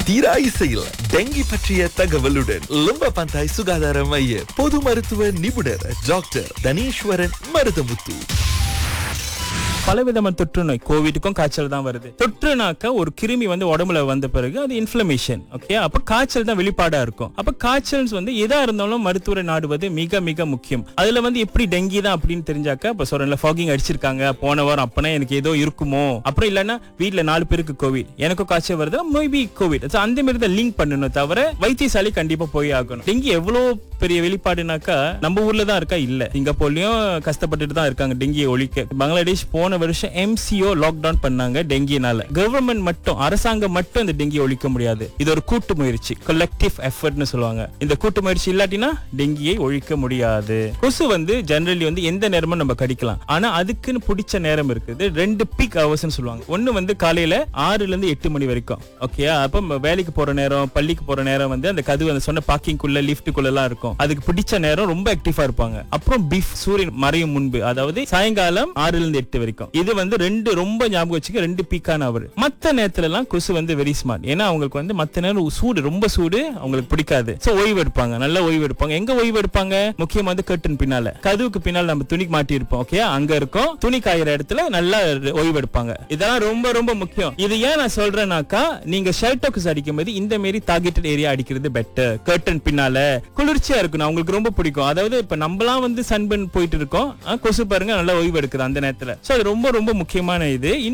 தீரா இசையில் டெங்கி பற்றிய தகவலுடன் லும்ப பந்தாய் சுகாதார மைய பொது மருத்துவ நிபுணர் டாக்டர் தனீஸ்வரன் மருதமுத்து பலவிதமான தொற்று நோய் கோவிடுக்கும் காய்ச்சல் தான் வருது தொற்றுனாக்க ஒரு கிருமி வந்து உடம்புல வந்த பிறகு அது இன்ஃபிளமேஷன் ஓகே அப்ப காய்ச்சல் தான் வெளிப்பாடா இருக்கும் அப்ப காய்ச்சல் வந்து எதா இருந்தாலும் மருத்துவரை நாடுவது மிக மிக முக்கியம் அதுல வந்து எப்படி டெங்கி தான் அப்படின்னு தெரிஞ்சாக்க இப்ப சொல்றேன்ல ஃபாகிங் அடிச்சிருக்காங்க போன வாரம் அப்பனா எனக்கு ஏதோ இருக்குமோ அப்புறம் இல்லைன்னா வீட்ல நாலு பேருக்கு கோவிட் எனக்கும் காய்ச்சல் வருது மேபி கோவிட் So அந்த மாதிரி தான் லிங்க் பண்ணணும் தவிர வைத்தியசாலை கண்டிப்பா போய் ஆகணும் டெங்கி எவ்வளவு பெரிய வெளிப்பாடுனாக்கா நம்ம ஊர்ல தான் இருக்கா இல்ல சிங்கப்பூர்லயும் கஷ்டப்பட்டுட்டு தான் இருக்காங்க டெங்கியை ஒழிக்க பங்களாதேஷ் போன வருஷம் எம்சிஓ லாக்டவுன் பண்ணாங்க டெங்கினால கவர்மெண்ட் மட்டும் அரசாங்கம் மட்டும் இந்த டெங்கியை ஒழிக்க முடியாது இது ஒரு கூட்டு முயற்சி கலெக்டிவ் எஃபர்ட்னு சொல்லுவாங்க இந்த கூட்டு முயற்சி இல்லாட்டினா டெங்கியை ஒழிக்க முடியாது கொசு வந்து ஜெனரலி வந்து எந்த நேரமும் நம்ம கடிக்கலாம் ஆனா அதுக்குன்னு பிடிச்ச நேரம் இருக்குது ரெண்டு பீக் ஹவர்ஸ்னு சொல்லுவாங்க ஒண்ணு வந்து காலையில ஆறுல இருந்து எட்டு மணி வரைக்கும் ஓகே அப்ப நம்ம வேலைக்கு போற நேரம் பள்ளிக்கு போற நேரம் வந்து அந்த கதவு அந்த சொன்ன பார்க்கிங்குள்ள லிஃப்ட்டுக்குள்ள எல்லாம் இருக்கும் அதுக்கு பிடிச்ச நேரம் ரொம்ப ஆக்டிவா இருப்பாங்க அப்புறம் பீஃப் சூரியன் மறையும் முன்பு அதாவது சாயங்காலம் ஆறுல இருந்து எட்டு வரைக்கும் இது வந்து ரெண்டு ரொம்ப ஞாபகம் வச்சுக்க ரெண்டு பீக்கான அவர் மத்த நேரத்துல எல்லாம் கொசு வந்து வெரி ஸ்மார்ட் ஏன்னா அவங்களுக்கு வந்து மத்த நேரம் சூடு ரொம்ப சூடு அவங்களுக்கு பிடிக்காது சோ ஓய்வு எடுப்பாங்க நல்ல ஓய்வு எடுப்பாங்க எங்க ஓய்வு எடுப்பாங்க முக்கியமா வந்து கர்டன் பின்னால கதவுக்கு பின்னால் நம்ம துணி மாட்டி இருப்போம் ஓகே அங்க இருக்கும் துணி காயிற இடத்துல நல்லா ஓய்வு எடுப்பாங்க இதெல்லாம் ரொம்ப ரொம்ப முக்கியம் இது ஏன் நான் சொல்றேன்னாக்கா நீங்க ஷர்ட்டோக்கு அடிக்கும் போது இந்த மாதிரி டார்கெட்டட் ஏரியா அடிக்கிறது பெட்டர் கர்டன் பின்னால குளிர்ச்சியா இருக்கும் அவங்களுக்கு ரொம்ப பிடிக்கும் அதாவது இப்ப நம்மலாம் வந்து சன்பன் போயிட்டு இருக்கோம் ஆ, கொசு பாருங்க நல்லா ஓய்வு எடுக்குது அந்த நேரத்துல சோ அது ரொம்ப ரொம்ப முக்கியமான இது